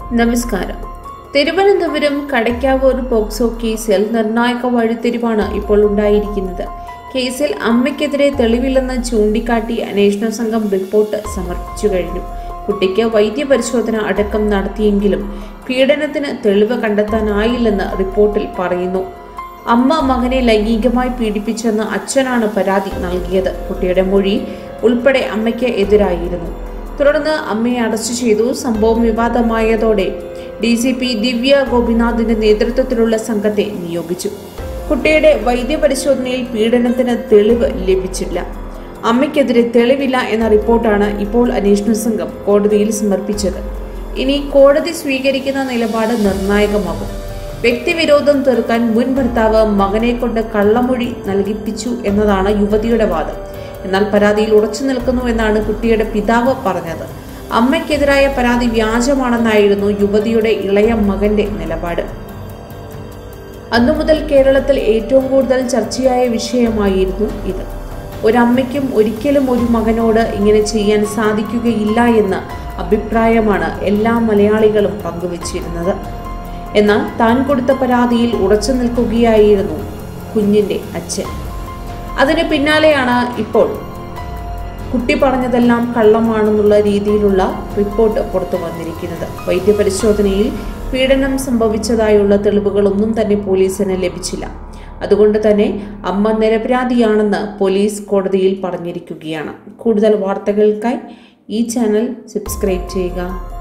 നമസ്കാരം തിരുവനന്തപുരം കടയ്ക്കാവൂർ പോക്സോ കേസിൽ നിർണായക വഴിത്തിരിവാണ് ഇപ്പോൾ ഉണ്ടായിരിക്കുന്നത് കേസിൽ അമ്മയ്ക്കെതിരെ തെളിവില്ലെന്ന് ചൂണ്ടിക്കാട്ടി അന്വേഷണ സംഘം റിപ്പോർട്ട് സമർപ്പിച്ചു കഴിഞ്ഞു കുട്ടിക്ക് വൈദ്യപരിശോധന അടക്കം നടത്തിയെങ്കിലും പീഡനത്തിന് തെളിവ് കണ്ടെത്താനായില്ലെന്ന് റിപ്പോർട്ടിൽ പറയുന്നു അമ്മ മകനെ ലൈംഗികമായി പീഡിപ്പിച്ചെന്ന് അച്ഛനാണ് പരാതി നൽകിയത് കുട്ടിയുടെ മൊഴി ഉൾപ്പെടെ അമ്മയ്ക്ക് എതിരായിരുന്നു തുടർന്ന് അമ്മയെ അറസ്റ്റ് ചെയ്തു സംഭവം വിവാദമായതോടെ ഡി സി പി ദിവ്യ ഗോപിനാഥിന്റെ നേതൃത്വത്തിലുള്ള സംഘത്തെ നിയോഗിച്ചു കുട്ടിയുടെ വൈദ്യപരിശോധനയിൽ പീഡനത്തിന് തെളിവ് ലഭിച്ചില്ല അമ്മയ്ക്കെതിരെ തെളിവില്ല എന്ന റിപ്പോർട്ടാണ് ഇപ്പോൾ അന്വേഷണ സംഘം കോടതിയിൽ സമർപ്പിച്ചത് ഇനി കോടതി സ്വീകരിക്കുന്ന നിലപാട് നിർണായകമാകും വ്യക്തിവിരോധം തീർക്കാൻ മുൻ ഭർത്താവ് മകനെ കൊണ്ട് കള്ളമൊഴി നൽകിപ്പിച്ചു എന്നതാണ് യുവതിയുടെ വാദം എന്നാൽ പരാതിയിൽ ഉറച്ചു നിൽക്കുന്നു എന്നാണ് കുട്ടിയുടെ പിതാവ് പറഞ്ഞത് അമ്മയ്ക്കെതിരായ പരാതി വ്യാജമാണെന്നായിരുന്നു യുവതിയുടെ ഇളയ മകന്റെ നിലപാട് അന്നു മുതൽ കേരളത്തിൽ ഏറ്റവും കൂടുതൽ ചർച്ചയായ വിഷയമായിരുന്നു ഇത് ഒരമ്മയ്ക്കും ഒരിക്കലും ഒരു മകനോട് ഇങ്ങനെ ചെയ്യാൻ സാധിക്കുകയില്ല എന്ന അഭിപ്രായമാണ് എല്ലാ മലയാളികളും പങ്കുവച്ചിരുന്നത് എന്നാൽ താൻ കൊടുത്ത പരാതിയിൽ ഉറച്ചു നിൽക്കുകയായിരുന്നു കുഞ്ഞിന്റെ അച്ഛൻ അതിന് പിന്നാലെയാണ് ഇപ്പോൾ കുട്ടി പറഞ്ഞതെല്ലാം കള്ളമാണെന്നുള്ള രീതിയിലുള്ള റിപ്പോർട്ട് പുറത്തു വന്നിരിക്കുന്നത് വൈദ്യപരിശോധനയിൽ പീഡനം സംഭവിച്ചതായുള്ള തെളിവുകളൊന്നും തന്നെ പോലീസിന് ലഭിച്ചില്ല അതുകൊണ്ട് തന്നെ അമ്മ നിരപരാധിയാണെന്ന് പോലീസ് കോടതിയിൽ പറഞ്ഞിരിക്കുകയാണ് കൂടുതൽ വാർത്തകൾക്കായി ഈ ചാനൽ സബ്സ്ക്രൈബ് ചെയ്യുക